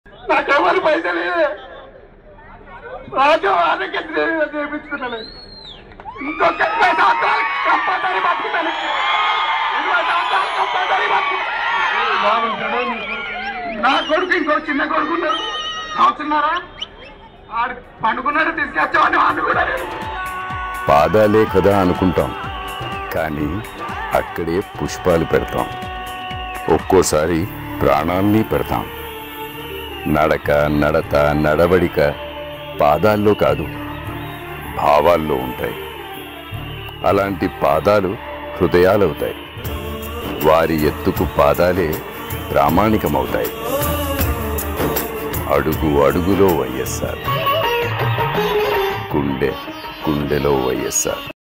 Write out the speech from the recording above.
నాకెవరు పైసలు రాజు ఆరోగ్య చేయించుకున్నాను ఇంకొక ఇరవై సంవత్సరాలు కంపల్సరీ బతుకుతాను ఇరవై సంవత్సరాలు కంపల్సరీ బతుకుతాను నా కొడుకు ఇంకో చిన్న కొడుకు ఉన్నారు సంవత్సరారా ఆడు పండుకున్నాడు తీసుకొచ్చామని వాడిని కూడా లేదు. పాదాలే కదా అనుకుంటాం కానీ అక్కడే పుష్పాలు పెడతాం ఒక్కోసారి ప్రాణాల్ని పెడతాం నడక నడత నడవడిక పాదాల్లో కాదు భావాల్లో ఉంటాయి అలాంటి పాదాలు హృదయాలవుతాయి వారి ఎత్తుకు పాదాలే ప్రామాణికమవుతాయి అడుగు అడుగులో వైఎస్ఆర్ గుండె గుండెలో వైఎస్ఆర్